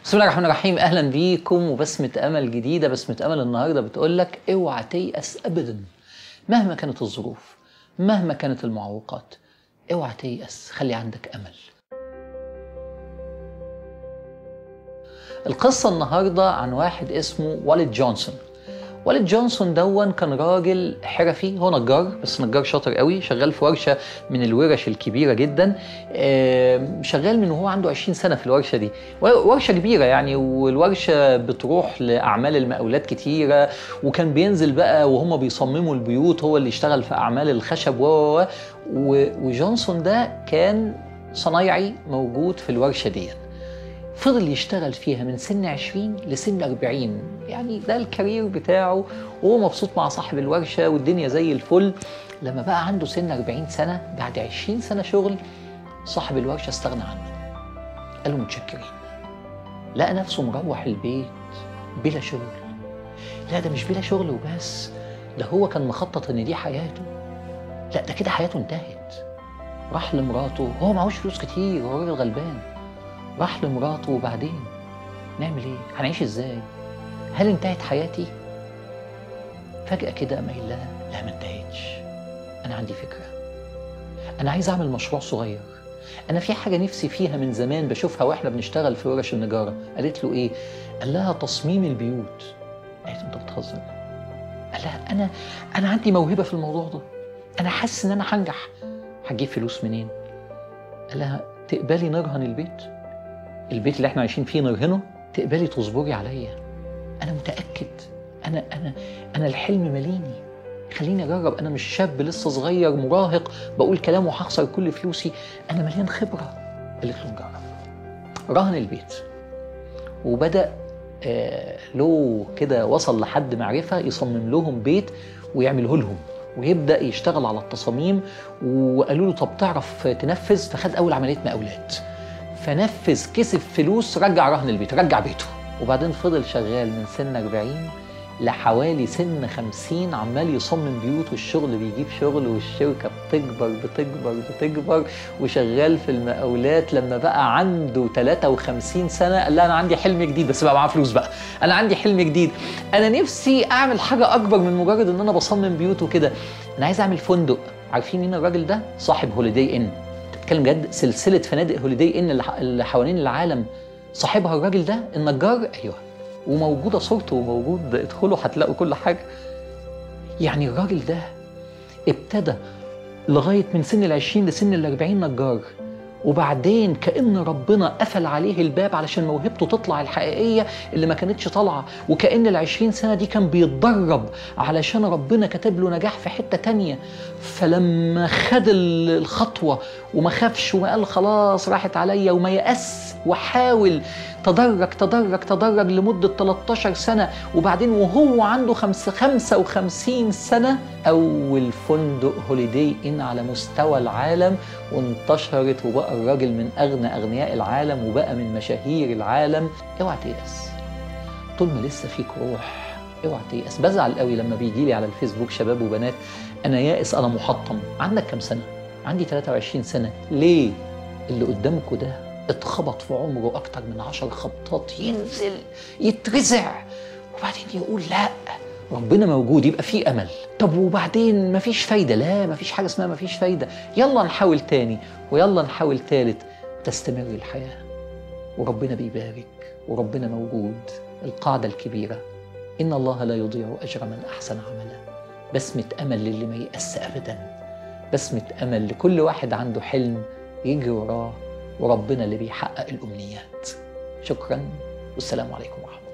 بسم الله الرحمن الرحيم اهلا بيكم وبسمة امل جديدة بسمة امل النهاردة بتقول لك اوعى تيأس ابدا مهما كانت الظروف مهما كانت المعوقات اوعى تيأس خلي عندك امل القصة النهاردة عن واحد اسمه والد جونسون والد جونسون دون كان راجل حرفي هو نجار بس نجار شاطر قوي شغال في ورشه من الورش الكبيره جدا آم، شغال من وهو عنده 20 سنه في الورشه دي ورشه كبيره يعني والورشه بتروح لاعمال المقاولات كتيره وكان بينزل بقى وهم بيصمموا البيوت هو اللي يشتغل في اعمال الخشب و و- و وجونسون ده كان صنايعي موجود في الورشه دي فضل يشتغل فيها من سن 20 لسن 40 يعني ده الكارير بتاعه وهو مبسوط مع صاحب الورشة والدنيا زي الفل لما بقى عنده سن 40 سنة بعد 20 سنة شغل صاحب الورشة استغنى عنه قال له متشكرين لقى نفسه مروح البيت بلا شغل لا ده مش بلا شغل وبس ده هو كان مخطط ان دي حياته لا ده كده حياته انتهت راح لمراته هو معهوش فلوس كتير هو راجل غلبان راح لمراته وبعدين نعمل ايه؟ هنعيش ازاي؟ هل انتهت حياتي؟ فجأة كده قام قايل لها لا ما انتهتش أنا عندي فكرة أنا عايز أعمل مشروع صغير أنا في حاجة نفسي فيها من زمان بشوفها وإحنا بنشتغل في ورش النجارة قالت له إيه؟ قال لها تصميم البيوت قالت له أنت بتهزر قال لها أنا أنا عندي موهبة في الموضوع ده أنا حاسس إن أنا هنجح هتجيب فلوس منين؟ قال لها تقبلي نرهن البيت؟ البيت اللي احنا عايشين فيه نرهنه تقبلي تصبري عليا انا متاكد انا انا انا الحلم ماليني خليني اجرب انا مش شاب لسه صغير مراهق بقول كلام وهخسر كل فلوسي انا مليان خبره قالت له نجرب رهن البيت وبدا آه له كده وصل لحد معرفه يصمم لهم بيت ويعمله لهم ويبدا يشتغل على التصاميم وقالوا له طب تعرف تنفذ فخد اول عمليه مقاولات فنفذ كسب فلوس رجع رهن البيت رجع بيته وبعدين فضل شغال من سن 40 لحوالي سن 50 عمال يصمم بيوت والشغل بيجيب شغل والشركة بتكبر بتكبر بتكبر وشغال في المقاولات لما بقى عنده 53 سنة قال لا أنا عندي حلم جديد بس بقى معاه فلوس بقى أنا عندي حلم جديد أنا نفسي أعمل حاجة أكبر من مجرد إن أنا بصمم بيوت وكده أنا عايز أعمل فندق عارفين مين الراجل ده؟ صاحب هوليداي إن بتكلم جد سلسله فنادق هوليداي ان اللي ح- اللي حوالين العالم صاحبها الراجل ده النجار ايوه وموجوده صورته وموجود ادخلوا هتلاقوا كل حاجه يعني الراجل ده ابتدى لغايه من سن العشرين لسن الأربعين نجار وبعدين كأن ربنا قفل عليه الباب علشان موهبته تطلع الحقيقية اللي ما كانتش طالعة وكأن العشرين سنة دي كان بيتدرب علشان ربنا كتب له نجاح في حتة تانية فلما خد ال- الخطوة وما خافش وما قال خلاص راحت عليا وما يأس وحاول تدرج تدرج تدرج لمدة 13 سنة وبعدين وهو عنده خمس 55 سنة أول فندق هوليداي إن على مستوى العالم وانتشرت وبقى الراجل من أغنى أغنياء العالم وبقى من مشاهير العالم اوعى تيأس طول ما لسه فيك روح اوعى تيأس بزعل قوي لما بيجي لي على الفيسبوك شباب وبنات انا يائس انا محطم عندك كام سنه عندي 23 سنه ليه اللي قدامكوا ده اتخبط في عمره اكتر من عشر خبطات ينزل يترزع وبعدين يقول لا ربنا موجود يبقى في امل طب وبعدين مفيش فايده لا مفيش حاجه اسمها مفيش فايده يلا نحاول تاني ويلا نحاول تالت تستمر الحياه وربنا بيبارك وربنا موجود القاعده الكبيره ان الله لا يضيع اجر من احسن عملا بسمه امل للي ما يأس ابدا بسمه امل لكل واحد عنده حلم يجري وراه وربنا اللي بيحقق الامنيات شكرا والسلام عليكم ورحمه الله